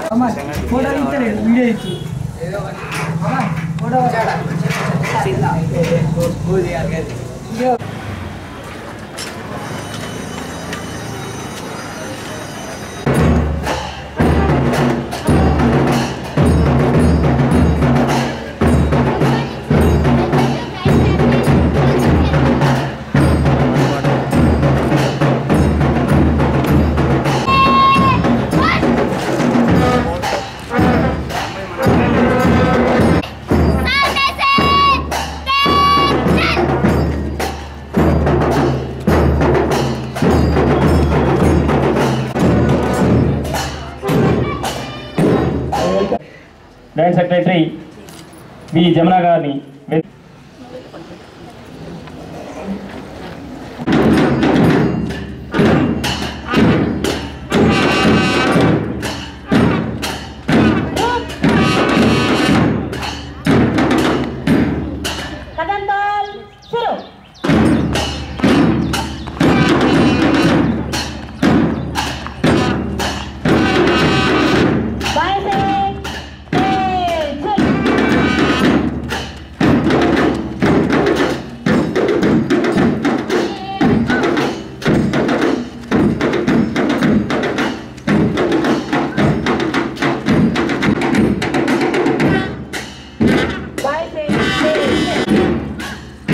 అమ్మా ఫోటో ఇచ్చారు వీడియో ఇచ్చు అమ్మా photo video dance secretary V Jamuna గారిని వే- कदम ताल शुरू बाएं से तेज चल बाएं से तेज चल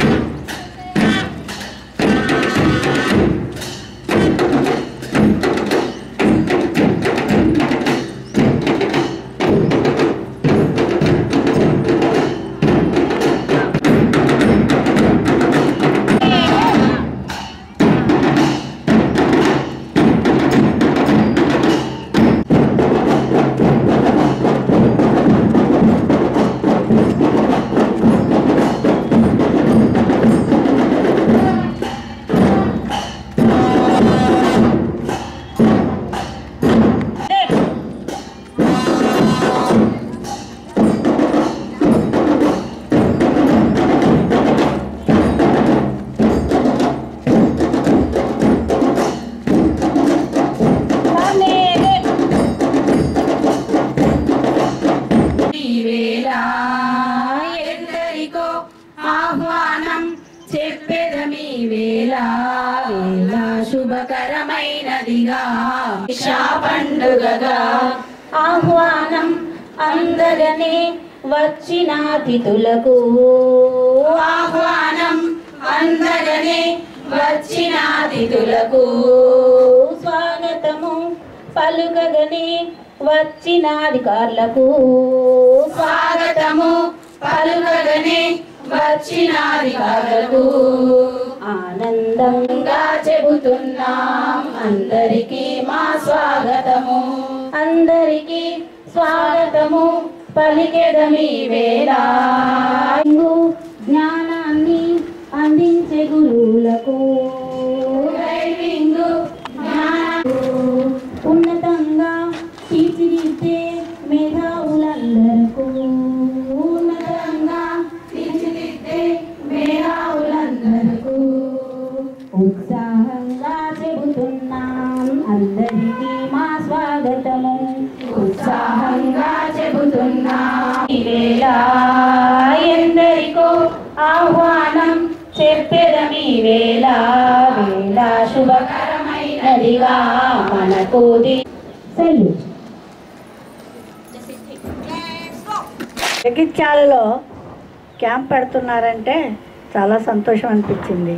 सामने देख వేళ ఎందరికో ఆహ్వానం చెప్పెదమి వేళ వేళ శుభకరమైనదిగా ఇషా పండుగగా ఆహ్వానం అందరనే వచ్చిన అతిథులకు ఆహ్వానం అందరనే వచ్చిన అతిథులకు స్వాగతము పలుకగనే వచ్చిన అధికారులకు స్వాగతము పలుకగనే వచ్చిన అధికారులకు ఆనందంగా గా చెబుతున్నాం అందరికీ మా స్వాగతము అందరికీ స్వాగతము పలికెదమి వేళ జ్ఞానాన్ని అందించే గురువులకు డ్రైవింగ్ ఉన్నతంగా తీర్చిదిద్దే మేధావులందరకు ఉన్నతంగా తీర్చిదిద్దే మేధావులందరకు ఉత్సాహంగా చెబుతున్నాం అందరికీ మా స్వాగతము ఉత్సాహంగా చెబుతున్నాం ఈ వేళ ఎందరికో ఆహ్వానం చెప్పెదమి వేళ వేళ శుభకరమైనదిగా మనకు సెల్యూట్ జగిత్యాలలో క్యాంప్ పెడుతున్నారంటే చాలా సంతోషం అనిపించింది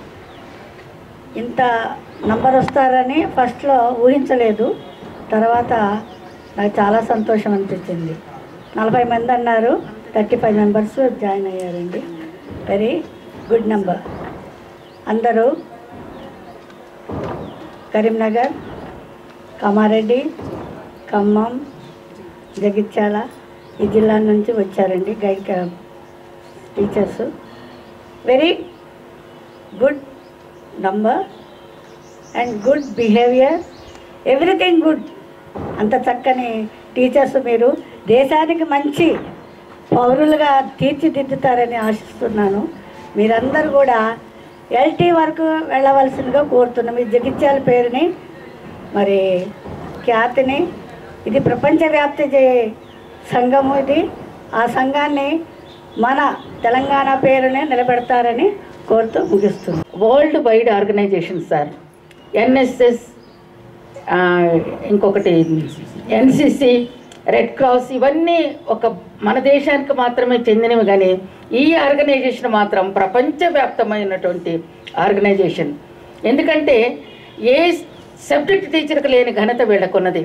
ఇంత నంబర్ వస్తారని ఫస్ట్లో ఊహించలేదు తర్వాత నాకు చాలా సంతోషం అనిపించింది నలభై మంది అన్నారు థర్టీ ఫైవ్ మెంబర్స్ జాయిన్ అయ్యారండి వెరీ గుడ్ నెంబర్ అందరూ కరీంనగర్ కామారెడ్డి ఖమ్మం జగిత్యాల ఈ జిల్లా నుంచి వచ్చారండి guide camp teachers very good number and good behaviour everything good అంత చక్కని టీచర్స్ మీరు దేశానికి మంచి పౌరులుగా తీర్చిదిద్దుతారని ఆశిస్తున్నాను మీరందరూ కూడా ఎల్టీ వరకు వెళ్ళవలసిందిగా కోరుతున్నాం ఈ జగిత్యాల పేరుని మరి ఖ్యాతిని ఇది ప్రపంచవ్యాప్తి చే- సంఘము ఇది ఆ సంఘాన్ని మన తెలంగాణ పేరునే నిలబెడతారని కోరుతూ ముగిస్తుంది world wide organisation sir NSS ఇంకొకటి ఎన్సిసి రెడ్ క్రాస్ ఇవన్నీ ఒక మన దేశానికి మాత్రమే చెందినవి కానీ ఈ ఆర్గనైజేషన్ మాత్రం ప్రపంచవ్యాప్తమైనటువంటి ఆర్గనైజేషన్ ఎందుకంటే ఏ సబ్జెక్ట్ టీచర్కి లేని ఘనత వీళ్ళకున్నది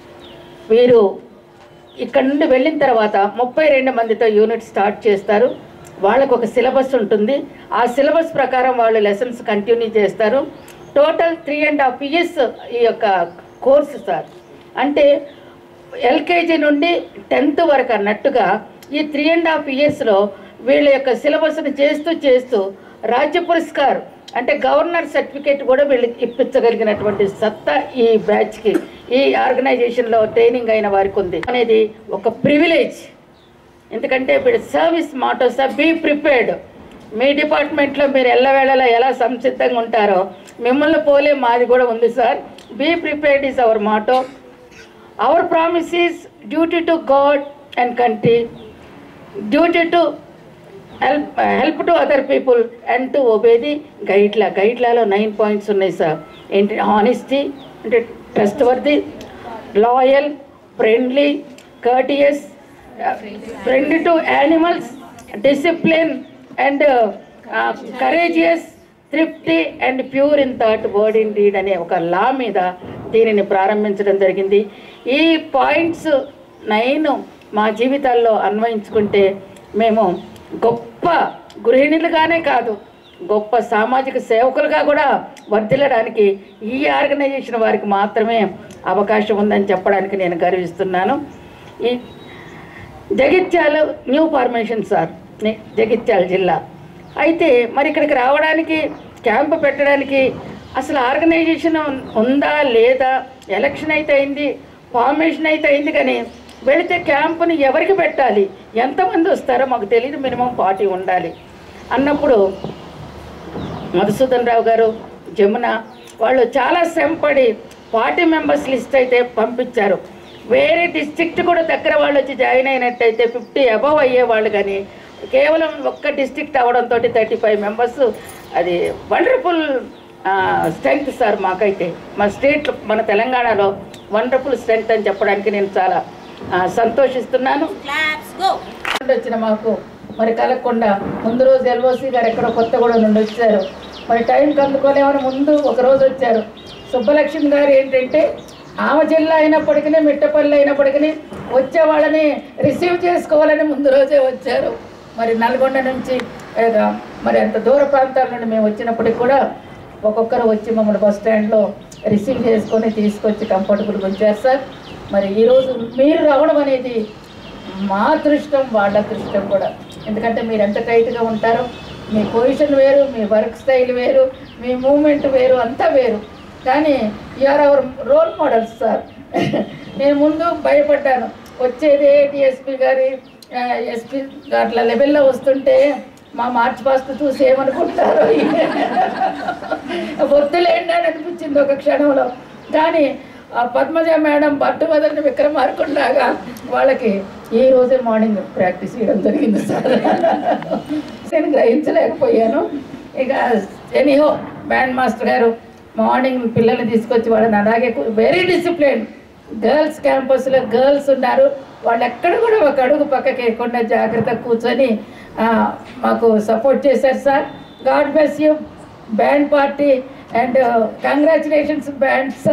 వీరు ఇక్కడ నుండి వెళ్ళిన తర్వాత ముప్పై రెండు మందితో యూనిట్ స్టార్ట్ చేస్తారు వాళ్ళకు ఒక సిలబస్ ఉంటుంది ఆ సిలబస్ ప్రకారం వాళ్ళు లెసన్స్ కంటిన్యూ చేస్తారు total three and half years ఈ యొక్క కోర్సు సార్ అంటే ఎల్కేజీ నుండి టెన్త్ వరకు అన్నట్టుగా ఈ త్రీ అండ్ హాఫ్ ఇయర్స్లో వీళ్ళ యొక్క సిలబస్ని చేస్తూ చేస్తూ రాజ్య పురస్కార్ అంటే గవర్నర్ సర్టిఫికేట్ కూడా వీళ్ళకి ఇప్పించగలిగినటువంటి సత్తా ఈ బ్యాచ్కి ఈ ఆర్గనైజేషన్లో ట్రైనింగ్ అయిన వారికి ఉంది అనేది ఒక ప్రివిలేజ్ ఎందుకంటే ఇప్పుడు సర్వీస్ మాటో సార్ బీ ప్రిపేర్డ్ మీ డిపార్ట్మెంట్లో మీరు ఎల్లవేళలా ఎలా సంసిద్ధంగా ఉంటారో మిమ్మల్ని పోలే మాది కూడా ఉంది sir be prepared is our motto our promise is duty to God and country duty to help help to other people and to obey the guide law గైడ్లాలో నైన్ పాయింట్స్ ఉన్నాయి సార్ ఏంటి ఆనెస్టీ అంటే trustworthy loyal friendly courteous friendly to animals discipline and courageous thrifty and pure in thought word in deed అనే ఒక లా మీద దీనిని ప్రారంభించడం జరిగింది ఈ పాయింట్స్ నైన్ మా జీవితాల్లో అన్వయించుకుంటే మేము గొప్ప గృహిణులుగానే కాదు గొప్ప సామాజిక సేవకులుగా కూడా వర్ధిల్లడానికి ఈ ఆర్గనైజేషన్ వారికి మాత్రమే అవకాశం ఉందని చెప్పడానికి నేను గర్విస్తున్నాను ఈ జగిత్యాల న్యూ ఫార్మేషన్ సార్ ని- జగిత్యాల జిల్లా అయితే మరి ఇక్కడికి రావడానికి క్యాంపు పెట్టడానికి అసలు ఆర్గనైజేషన్ ఉం- ఉందా లేదా ఎలక్షన్ అయితే అయింది ఫార్మేషన్ అయితే అయింది కానీ వెళితే క్యాంపుని ఎవరికి పెట్టాలి ఎంతమంది వస్తారో మాకు తెలియదు మినిమం ఫార్టీ ఉండాలి అన్నప్పుడు మధుసూదన్ రావు గారు జమున వాళ్ళు చాలా శ్రమపడి పార్టీ మెంబర్స్ లిస్ట్ అయితే పంపించారు వేరే డిస్ట్రిక్ట్ కూడా దగ్గర వాళ్ళు వచ్చి జాయిన్ అయినట్టయితే ఫిఫ్టీ అబవ్ అయ్యేవాళ్ళు కానీ కేవలం ఒక్క డిస్ట్రిక్ట్ అవడంతో థర్టీ ఫైవ్ మెంబర్స్ అది వండర్ఫుల్ స్ట్రెంగ్త్ సార్ మాకైతే మా స్టేట్ మన తెలంగాణలో వండర్ఫుల్ స్ట్రెంగ్త్ అని చెప్పడానికి నేను చాలా ఆ, సంతోషిస్తున్నాను నుండి వచ్చిన మాకు మరి కలగకుండా ముందు రోజు ఎల్ఓసి గారు ఎక్కడో కొత్తగూడెం నుండి వచ్చారు మరి టైంకి అందుకోలేమని ముందు ఒక రోజు వచ్చారు సుబ్బలక్ష్మి గారు ఏంటంటే ఆమె జిల్లా అయినప్పటికీ మిట్టపల్లి అయినప్పటికీ వచ్చే వాళ్ళని రిసీవ్ చేసుకోవాలని ముందు రోజే వచ్చారు మరి నల్గొండ నుంచి ఏద, మరి అంత దూర ప్రాంతాల నుండి మేము వచ్చినప్పటికి కూడా ఒక్కొక్కరు వచ్చి మమ్మల్ని బస్ స్టాండ్లో రిసీవ్ చేసుకొని తీసుకొచ్చి కంఫర్టబుల్గా ఉంచారు సార్ మరి ఈరోజు మీరు రావడం అనేది మా అదృష్టం వాళ్ళ అదృష్టం కూడా ఎందుకంటే మీరు ఎంత టైట్గా ఉంటారో మీ పొజిషన్ వేరు మీ వర్క్ స్టైల్ వేరు మీ మూమెంట్ వేరు అంతా వేరు కానీ you are our role models sir నేను ముందు భయపడ్డాను వచ్చేది డిఎస్పి గారి ఎస్పీ అట్లా లెవెల్లో వస్తుంటే మా మార్చ్ పాస్ట్ చూసి ఏమనుకుంటారో వద్దులేండి అని అనిపించింది ఒక క్షణంలో కానీ ఆ పద్మజ మేడం పట్టు వదలని విక్రమార్కుండాగా వాళ్ళకి ఈ రోజే మార్నింగ్ ప్రాక్టీస్ చేయడం జరిగింది సార్ నేను గ్రహించలేకపోయాను ఇక ఎనీహో బ్యాండ్ మాస్టర్ గారు మార్నింగ్ పిల్లల్ని తీసుకొచ్చి వాళ్ళని అలాగే వెరీ డిసిప్లిన్ గర్ల్స్ క్యాంపస్లో గర్ల్స్ ఉన్నారు వాళ్ళు ఎక్కడ కూడా ఒక అడుగు పక్కకి వేయకుండా జాగ్రత్తగా కూర్చొని ఆ, మాకు సపోర్ట్ చేశారు sir God bless you band party and congratulations bands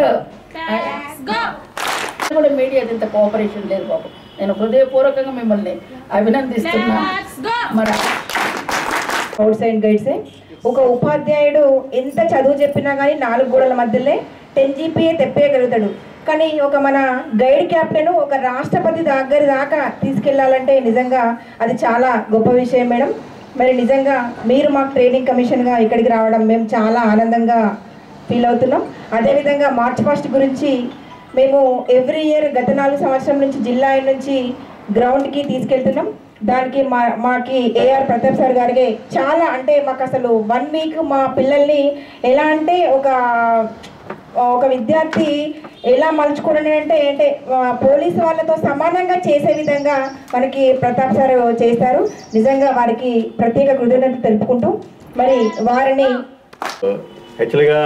కూడా మీడియా ఇంత కోఆపరేషన్ లేదు బాబు నేను హృదయపూర్వకంగా మిమ్మల్ని అభినందిస్తున్నా మన అవుట్ సైడ్ గైడ్సే ఒక ఉపాధ్యాయుడు ఎంత చదువు చెప్పినా కానీ నాలుగు గోడల మధ్యలో టెన్ జీపీఏ తెప్పేయగలుగుతాడు కానీ ఒక మన గైడ్ క్యాప్టెన్ ఒక రాష్ట్రపతి దగ్గర దాకా తీసుకెళ్లాలంటే నిజంగా అది చాలా గొప్ప విషయం మేడం మరి నిజంగా మీరు మాకు ట్రైనింగ్ కమిషన్గా ఇక్కడికి రావడం మేము చాలా ఆనందంగా ఫీల్ అవుతున్నాం అదేవిధంగా మార్చ్ ఫస్ట్ గురించి మేము ఎవ్రీ ఇయర్ గత నాలుగు సంవత్సరం నుంచి జిల్లా నుంచి గ్రౌండ్కి తీసుకెళ్తున్నాం దానికి మా మాకి ఏఆర్ ప్రతాప్ సార్ గారికి చాలా అంటే మాకు అసలు వన్ వీక్ మా పిల్లల్ని ఎలా అంటే ఒక ఒక విద్యార్థి ఎలా మలుచుకోవడం అంటే అంటే ఆ, పోలీసు వాళ్ళతో సమానంగా చేసే విధంగా మనకి ప్రతాప్ సార్ చేస్తారు నిజంగా వారికి ప్రత్యేక కృతజ్ఞత తెలుపుకుంటూ మరి వారిని యాక్చువల్గా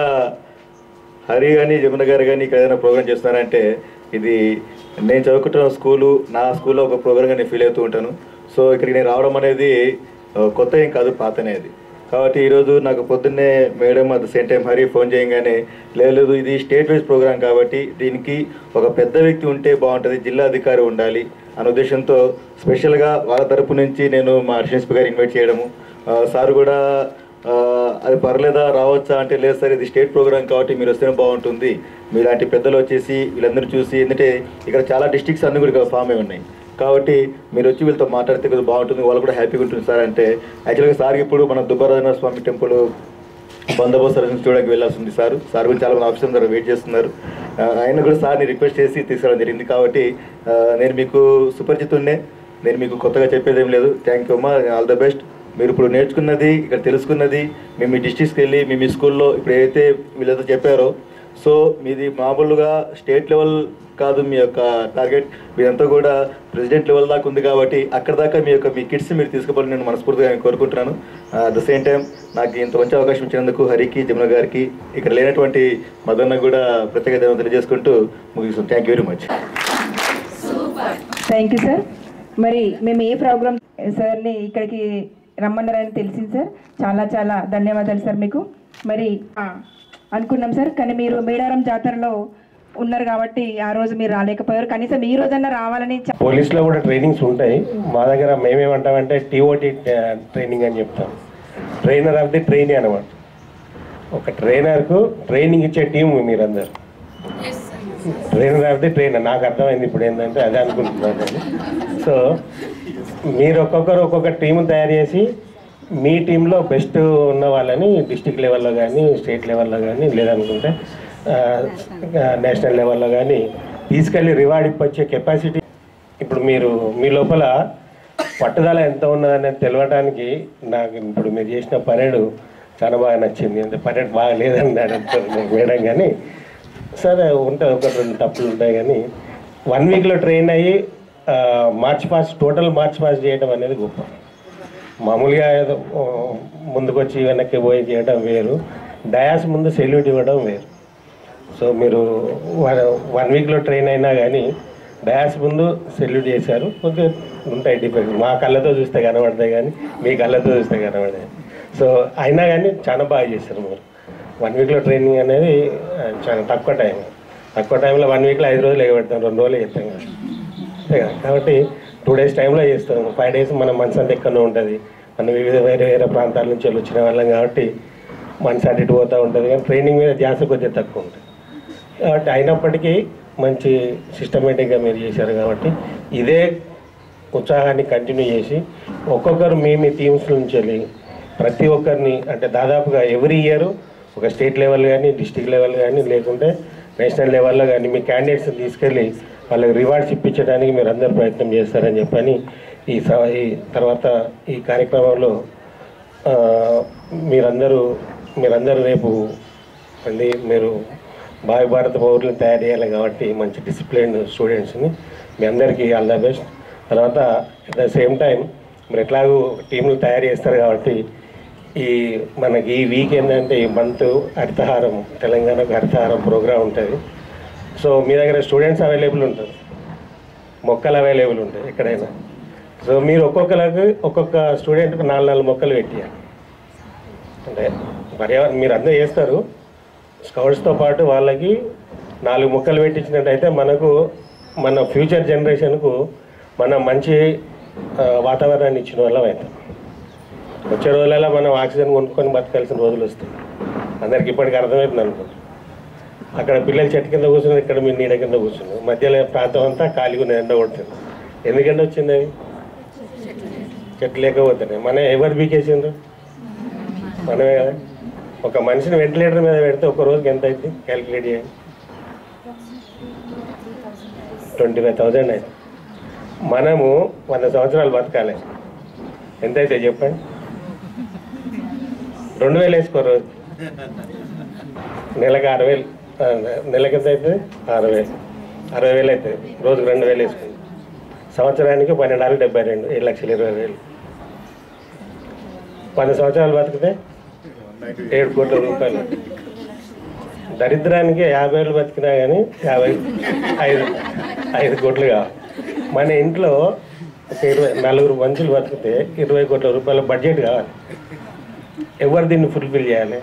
హరి కానీ జమున గారు కానీ ఇక్కడ ఏదైనా ప్రోగ్రామ్ చేస్తున్నారంటే ఇది నేను చదువుకుంటున్న స్కూలు నా స్కూల్లో ఒక ప్రోగ్రామ్గా నేను ఫీల్ అవుతూ ఉంటాను సో ఇక్కడికి నేను రావడం అనేది ఆ, కొత్త ఏం కాదు పాతనే అది కాబట్టి ఈరోజు నాకు పొద్దున్నే madam at the same time Hari phone చేయగానే లేదు లేదు ఇది స్టేట్ వైజ్ ప్రోగ్రామ్ కాబట్టి దీనికి ఒక పెద్ద వ్యక్తి ఉంటే బాగుంటుంది జిల్లా అధికారి ఉండాలి అనే ఉద్దేశంతో స్పెషల్గా వాళ్ళ తరపు నుంచి నేను మా అడిషనల్ గారు ఇన్వైట్ చేయడము ఆ, సార్ కూడా ఆ, అది పర్లేదా రావచ్చా అంటే లేదు సార్ ఇది స్టేట్ ప్రోగ్రామ్ కాబట్టి మీరు వస్తేనే బాగుంటుంది మీలాంటి పెద్దలు వచ్చేసి వీళ్ళందరూ చూసి ఎందుకంటే ఇక్కడ చాలా డిస్ట్రిక్ట్స్ అన్ని కూడా ఫామ్ అయి ఉన్నాయి కాబట్టి మీరు వచ్చి వీళ్ళతో మాట్లాడితే కొద్దిగా బాగుంటుంది వాళ్ళు కూడా హ్యాపీగా ఉంటుంది సార్ అంటే యాక్చువల్గా సార్ ఇప్పుడు మన దుబ్బరాజన స్వామి టెంపుల్ బందోబస్తు సర్వీస్ చూడడానికి వెళ్ళాల్సి ఉంది సార్ సార్ గురించి చాలా మంది ఆఫీసర్ దగ్గర వెయిట్ చేస్తున్నారు ఆ, ఆయన కూడా సార్ని రిక్వెస్ట్ చేసి తీసుకురావడం జరిగింది కాబట్టి ఆ, నేను మీకు సుపరిచితున్నే నేను మీకు కొత్తగా చెప్పేది ఏం లేదు థ్యాంక్ యూ అమ్మా ఆల్ ద బెస్ట్ మీరు ఇప్పుడు నేర్చుకున్నది ఇక్కడ తెలుసుకున్నది మేము మీ డిస్ట్రిక్ట్స్కి వెళ్ళి మీ మీ స్కూల్లో ఇప్పుడు ఏదైతే వీళ్ళతో చెప్పారో సో మీది మామూలుగా స్టేట్ లెవెల్ కాదు మీ యొక్క టార్గెట్ మీరంతా కూడా ప్రెసిడెంట్ లెవెల్ దాకా ఉంది కాబట్టి అక్కడ దాకా మీ యొక్క మీ కిడ్స్ మీరు తీసుకుపోవాలని నేను మనస్ఫూర్తిగా నేను కోరుకుంటున్నాను అట్ ద సేమ్ టైం నాకు ఇంత మంచి అవకాశం ఇచ్చినందుకు హరికి జమున గారికి ఇక్కడ లేనటువంటి మదన్న కూడా ప్రత్యేక ధన్యవాదాలు తెలియజేసుకుంటూ ముగిస్తాం thank you very much thank you sir మరి మేము ఏ ప్రోగ్రామ్ సార్ని ఇక్కడికి రమ్మన్నారని తెలిసింది సార్ చాలా చాలా ధన్యవాదాలు సార్ మీకు మరి ఆ, అనుకున్నాం సార్ కానీ మీరు మేడారం జాతరలో ఉన్నారు కాబట్టి ఆ రోజు మీరు రాలేకపోయారు కనీసం ఈ రోజన్నా రావాలని చ- పోలీస్లో కూడా ట్రైనింగ్స్ ఉంటాయి మా దగ్గర మేమేమంటామంటే టీఓటీ ట్రైనింగ్ అని చెప్తాం ట్రైనర్ ఆఫ్ ది ట్రైనీ అనమాట ఒక ట్రైనర్కు ట్రైనింగ్ ఇచ్చే టీం మీరందరు ట్రైనర్ ఆఫ్ ది ట్రైనర్ నాకు అర్థమైంది ఇప్పుడు ఏంటంటే అదే అనుకుంటున్నాను నేను. సో మీరు ఒక్కొక్కరు ఒక్కొక్క టీం తయారు చేసి మీ టీంలో బెస్ట్ ఉన్న వాళ్ళని డిస్టిక్ లెవెల్లో కానీ స్టేట్ లెవెల్లో కానీ లేదనుకుంటే ఆ, నేషనల్ లెవెల్లో కానీ తీసుకెళ్ళి రివార్డ్ ఇప్పొచ్చే కెపాసిటీ ఇప్పుడు మీరు మీ లోపల పట్టుదల ఎంత ఉన్నదనేది తెలవడానికి నాకు ఇప్పుడు మీరు చేసిన పరేడు చాలా బాగా నచ్చింది అంటే పరేడ్ బాగా లేదన్నాడు మేడం కానీ సరే ఉంటుంది ఒకటి రెండు తప్పులు ఉంటాయి కానీ వన్ వీక్లో ట్రైన్ అయ్యి ఆ, march pass total march pass చేయడం అనేది గొప్ప మామూలుగా ఏదో ఆ, ముందుకొచ్చి వెనక్కి పోయి చేయడం వేరు డయాస్ ముందు సెల్యూట్ ఇవ్వడం వేరు సో మీరు వన్ వీక్లో ట్రైన్ అయినా కానీ డయాస్ ముందు సెల్యూట్ చేశారు కొద్దిగా ఉంటాయి డిఫరెంట్ మా కళ్ళతో చూస్తే కనబడతాయి కానీ మీ కళ్ళతో చూస్తే కనబడతాయి సో అయినా కానీ చాలా బాగా చేశారు మీరు వన్ వీక్లో ట్రైనింగ్ అనేది ఆ, చాలా తక్కువ టైం తక్కువ టైంలో వన్ వీక్లో ఐదు రోజులు ఎగబెడతాం రెండు రోజులు చేస్తాం కదా అంతే కదా కాబట్టి టూ డేస్ టైంలో చేస్తాం ఫైవ్ డేస్ మన మనసు అంతా ఎక్కడో ఉంటుంది మనం వివిధ వేరే వేరే ప్రాంతాల నుంచి వెళ్ళి వచ్చిన వాళ్ళం కాబట్టి మనసు అటు ఇటు పోతూ ఉంటుంది కానీ ట్రైనింగ్ మీద ధ్యాస కొద్దిగా తక్కువ ఉంటుంది కాబట్టి అయినప్పటికీ మంచి సిస్టమేటిక్గా మీరు చేశారు కాబట్టి ఇదే ఉత్సాహాన్ని కంటిన్యూ చేసి ఒక్కొక్కరు మీ మీ టీమ్స్ నుంచి వెళ్ళి ప్రతి ఒక్కరిని అంటే దాదాపుగా ఎవ్రీ ఇయర్ ఒక స్టేట్ లెవెల్ కానీ డిస్టిక్ లెవెల్ కానీ లేకుంటే నేషనల్ లెవెల్లో కానీ మీ క్యాండిడేట్స్ని తీసుకెళ్ళి వాళ్ళకి రివార్డ్స్ ఇప్పించడానికి మీరు అందరూ ప్రయత్నం చేస్తారని చెప్పని ఈ స- ఈ తర్వాత ఈ కార్యక్రమంలో ఆ, మీరందరూ మీరందరూ రేపు మళ్ళీ మీరు భావి భారత పౌరులను తయారు చేయాలి కాబట్టి మంచి డిసిప్లిన్ స్టూడెంట్స్ని మీ అందరికీ ఆల్ ద బెస్ట్ తర్వాత అట్ ద సేమ్ టైం మీరు ఎట్లాగూ టీంలు తయారు చేస్తారు కాబట్టి ఈ మనకి ఈ వీక్ ఏంటంటే ఈ మంత్ హరితహారం తెలంగాణకు హరితహారం ప్రోగ్రామ్ ఉంటుంది సో మీ దగ్గర స్టూడెంట్స్ అవైలబుల్ ఉంటారు మొక్కలు అవైలబుల్ ఉంటాయి ఎక్కడైనా సో మీరు ఒక్కొక్కరికి ఒక్కొక్క స్టూడెంట్కి నాలుగు నాలుగు మొక్కలు పెట్టియాలి అంటే పర్యావరణం మీరు అందరూ చేస్తారు స్కౌట్స్తో పాటు వాళ్ళకి నాలుగు మొక్కలు పెట్టించినట్టయితే మనకు మన ఫ్యూచర్ జనరేషన్కు మనం మంచి ఆ, వాతావరణాన్ని ఇచ్చిన వాళ్ళం అవుతాం వచ్చే రోజులలో మనం ఆక్సిజన్ కొనుక్కొని బతకాల్సిన రోజులు వస్తాయి అందరికి ఇప్పటికి అర్థమవుతుంది అనుకుంటా అక్కడ పిల్లలు చెట్టు కింద కూర్చున్నారు ఇక్కడ మీరు నీడ కింద కూర్చున్నారు మధ్యలో ప్రాంతం అంతా ఖాళీగా ఉన్న ఎండ కొడుతుంది ఎందుకంటే వచ్చింది అవి చెట్లు లేకపోతున్నాయి మన ఎవరు బీకేసిండ్రు మనమే కదా ఒక మనిషిని వెంటిలేటర్ మీద పెడితే ఒక రోజుకి ఎంత అయింది క్యాలిక్యులేట్ చేయండి ట్వంటీ ఫైవ్ థౌజండ్ అయింది మనము వంద సంవత్సరాలు బతకాలి ఎంత అయితే చెప్పండి రెండు వేలు వేసుకో రోజు నెలకు ఆరు వేలు ఆ, నెలకి ఎంత అవుతుంది ఆరు వేలు అరవై వేలు అవుతుంది రోజుకు రెండు వేలు వేసుకుంది సంవత్సరానికి పన్నెండు ఆరు డెబ్బై రెండు ఏడు లక్షల ఇరవై వేలు పది సంవత్సరాలు బతికితే ఏడు కోట్ల రూపాయలు దరిద్రానికి యాభై వేలు బతికినా కానీ యాభై ఐదు ఐదు కోట్లు కావాలి మన ఇంట్లో ఒక ఇరవై నలుగురు మనుషులు బతికితే ఇరవై కోట్ల రూపాయల బడ్జెట్ కావాలి ఎవరు దీన్ని ఫుల్ఫిల్ చేయాలి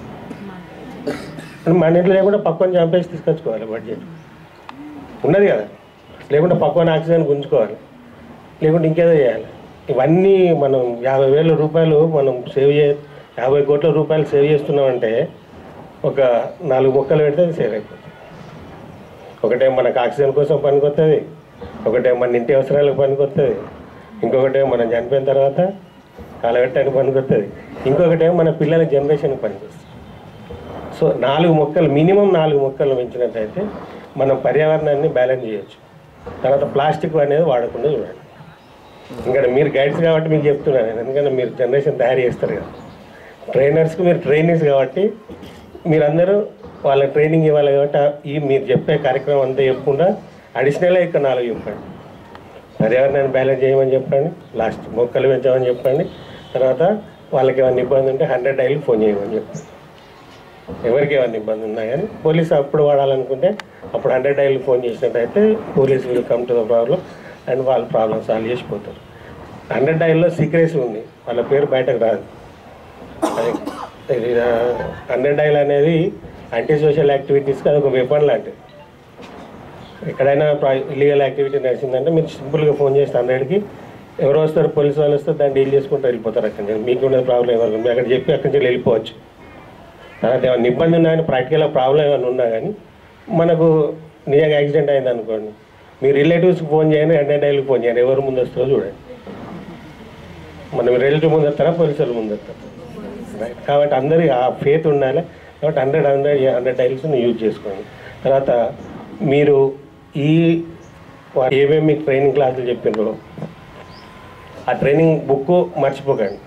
మన ఇంట్లో లేకుండా పక్కన చంపేసి తీసుకొచ్చుకోవాలి బడ్జెట్ ఉన్నది కదా లేకుంటే పక్కన ఆక్సిజన్ గుంజుకోవాలి లేకుంటే ఇంకేదో చేయాలి ఇవన్నీ మనం యాభై వేల రూపాయలు మనం సేవ్ చే యాభై కోట్ల రూపాయలు సేవ్ చేస్తున్నామంటే ఒక నాలుగు మొక్కలు పెడితే అది సేవ్ అయిపోతుంది ఒకటే మనకు ఆక్సిజన్ కోసం పనికొస్తుంది ఒకటే మన ఇంటి అవసరాలకు పనికొస్తుంది ఇంకొకటే మనం చనిపోయిన తర్వాత కాలబెట్టడానికి పనికొస్తుంది ఇంకొకటే మన పిల్లల జనరేషన్కి పనికొస్తుంది సో నాలుగు మొక్కలు మినిమం నాలుగు మొక్కలు పెంచినట్టయితే మనం పర్యావరణాన్ని బ్యాలెన్స్ చేయొచ్చు తర్వాత ప్లాస్టిక్ అనేది వాడకుండా చూడండి ఇంకా మీరు గైడ్స్ కాబట్టి మీకు చెప్తున్నాను నేను. ఎందుకంటే మీరు జనరేషన్ తయారు చేస్తారు కదా ట్రైనర్స్కి మీరు ట్రైనర్స్ కాబట్టి మీరందరూ వాళ్ళ ట్రైనింగ్ ఇవ్వాలి కాబట్టి ఆ- ఈ మీరు చెప్పే కార్యక్రమం అంతా చెప్పకుండా అడిషనల్గా ఇక్కడ నాలుగు చెప్పండి పర్యావరణాన్ని బ్యాలెన్స్ చేయమని చెప్పండి లాస్ట్ మొక్కలు పెంచామని చెప్పండి తర్వాత వాళ్ళకి ఏమైనా ఇబ్బంది ఉంటే హండ్రెడ్ డైలీ ఫోన్ చేయమని చెప్పండి ఎవరికి ఏమైనా ఇబ్బంది ఉన్నా కానీ పోలీసు అప్పుడు వాడాలనుకుంటే అప్పుడు హండ్రెడ్ డైలీ ఫోన్ చేసినట్టయితే police will come to the problem and వాళ్ళ ప్రాబ్లమ్ సాల్వ్ చేసిపోతారు హండ్రెడ్ డైల్లో సీక్రెసీ ఉంది వాళ్ళ పేరు బయటకు రాదు అది ఇది హండ్రెడ్ డైల్ అనేది యాంటీ సోషల్ యాక్టివిటీస్కి అది ఒక వెపన్ లాంటిది ఎక్కడైనా ఇల్లీగల్ యాక్టివిటీ నడిచిందంటే మీరు సింపుల్గా ఫోన్ చేస్తే హండ్రెడ్కి ఎవరు వస్తారు పోలీసు వాళ్ళు వస్తారు దాన్ని డీల్ చేసుకుంటూ వెళ్ళిపోతారు అక్కడి నుంచి మీకు ఉన్న ప్రాబ్లం ఎవరు మీరు అక్కడ చెప్పి అక్కడి నుంచి వెళ్ళిపోవచ్చు తర్వాత ఏమైనా ఇబ్బంది ఉన్నా కానీ ప్రాక్టికల్గా ప్రాబ్లం ఏమైనా ఉన్నా కానీ మనకు నిజంగా యాక్సిడెంట్ అయింది అనుకోండి మీ రిలేటివ్స్కి ఫోన్ చేయండి హండ్రెడ్ డైల్కి ఫోన్ చేయండి ఎవరు ముందు వస్తారో చూడండి మనం రిలేటివ్ ముందు వస్తారా పోలీసు వాళ్ళు ముందు వస్తారా రైట్ కాబట్టి అందరికి ఆ ఫేత్ ఉండాలి కాబట్టి హండ్రెడ్ హండ్రెడ్ హండ్రెడ్ టైల్స్ని యూజ్ చేసుకోండి తర్వాత మీరు ఈ వా- ఏమేమి మీకు ట్రైనింగ్ క్లాసులు చెప్పిండ్రో ఆ ట్రైనింగ్ బుక్ మర్చిపోకండి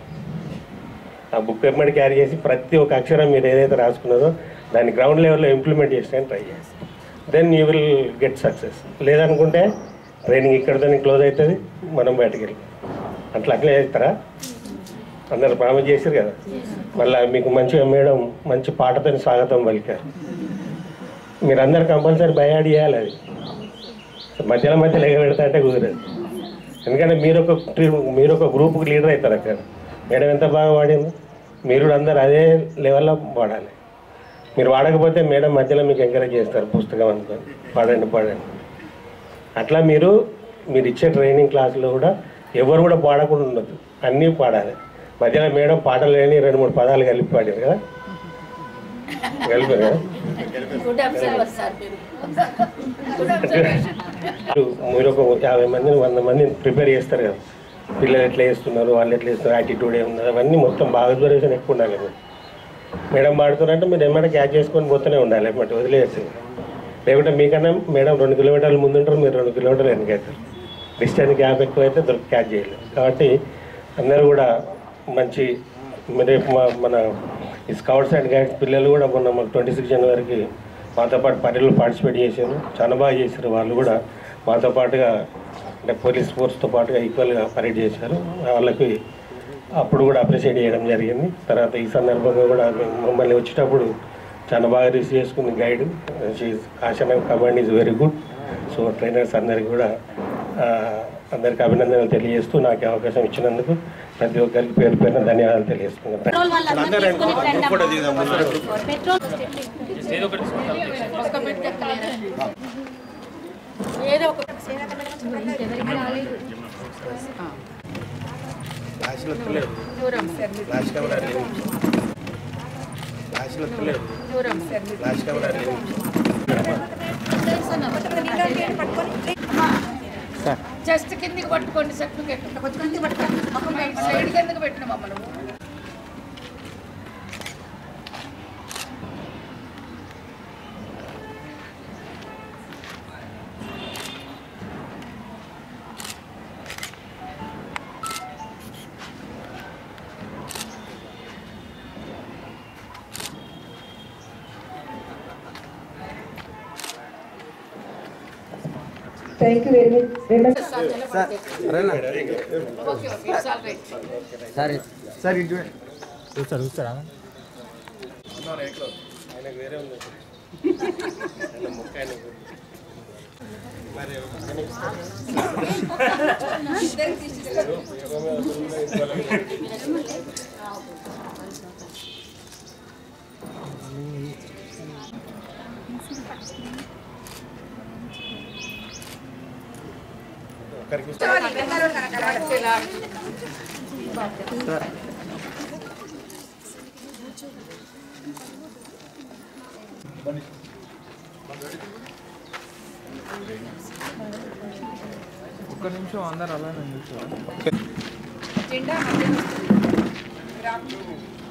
ఆ బుక్ ఎమ్మడి క్యారీ చేసి ప్రతి ఒక్క అక్షరం మీరు ఏదైతే రాసుకున్నారో దాన్ని గ్రౌండ్ లెవెల్లో ఇంప్లిమెంట్ చేసిన ట్రై చేసి then you will get success లేదనుకుంటే ట్రైనింగ్ ఇక్కడితో క్లోజ్ అవుతుంది మనం బయటకు వెళ్ళి అట్లా అట్లే చేస్తారా అందరు ప్రామిస్ చేశారు కదా మళ్ళీ మీకు మంచిగా మేడం మంచి పాటతో స్వాగతం పలికారు మీరందరు కంపల్సరీ బయాడ్ చేయాలి అది మధ్యలో మధ్యలో ఎగ పెడతా అంటే కుదరదు ఎందుకంటే మీరు ఒక మీరు ఒక గ్రూప్కి లీడర్ అవుతారు అక్కడ మేడం ఎంత బాగా వాడింది మీరు కూడా అందరు అదే లెవెల్లో వాడాలి మీరు వాడకపోతే మేడం మధ్యలో మీకు ఎంకరేజ్ చేస్తారు పుస్తకం అనుకొని పాడండి పాడండి అట్లా మీరు మీరు ఇచ్చే ట్రైనింగ్ క్లాసులో కూడా ఎవరు కూడా పాడకుండా ఉండదు అన్నీ పాడాలి మధ్యలో మేడం పాటలు లేని రెండు మూడు పదాలు కలిపి పాడారు కదా కలిపారు కదా మీరు ఒక యాభై మందిని వంద మందిని ప్రిపేర్ చేస్తారు కదా పిల్లలు ఎట్లా చేస్తున్నారు వాళ్ళు ఎట్లా చేస్తున్నారు యాటిట్యూడ్ ఏమున్నారు అవన్నీ మొత్తం బాగా అబ్జర్వేషన్ ఎక్కువ ఉండాలి మీరు మేడం పాడుతున్నారంటే మీరు ఏమైనా క్యాచ్ చేసుకొని పోతూనే ఉండాలి ఏమంటే వదిలేసి లేకుంటే మీకన్నా మేడం రెండు కిలోమీటర్ల ముందు ఉంటారు మీరు రెండు కిలోమీటర్లు వెనకవుతారు డిస్టెన్స్ గ్యాప్ ఎక్కువ అయితే దొరికి క్యాచ్ చేయలేదు కాబట్టి అందరూ కూడా మంచి రేపు మా- మన ఈ స్కౌట్స్ అండ్ గైడ్స్ పిల్లలు కూడా మొన్న మన ట్వంటీ సిక్స్ జనవరికి మాతో పాటు పర్యలు పార్టిసిపేట్ చేశారు చాలా బాగా చేశారు వాళ్ళు కూడా మాతో పాటుగా అంటే పోలీస్ ఫోర్స్తో పాటుగా ఈక్వల్గా పరేడ్ చేశారు వాళ్ళకి అప్పుడు కూడా అప్రిషియేట్ చేయడం జరిగింది తర్వాత ఈ సందర్భంగా కూడా మేము మమ్మల్ని వచ్చేటప్పుడు చాలా బాగా రిసీవ్ చేసుకుంది guide caution command is very good so trainers అందరికీ కూడా ఆ, అందరికీ అభినందనలు తెలియజేస్తూ నాకు ఈ అవకాశం ఇచ్చినందుకు ప్రతి ఒక్కరికి పేరు పేరున ధన్యవాదాలు తెలియజేస్తున్నాను జస్ట్ కిందికి పట్టుకోండి సర్టిఫికెట్ సైడ్ కిందకి పెట్టిన మమ్మల్ని thank you very much very much సరే సార్ ఇంటి చూస్తాడు చూస్తాడా ఒక్క నిమిషం అందరు అలానే కూర్చోవాలి జెండా మధ్యలో వస్తుంది.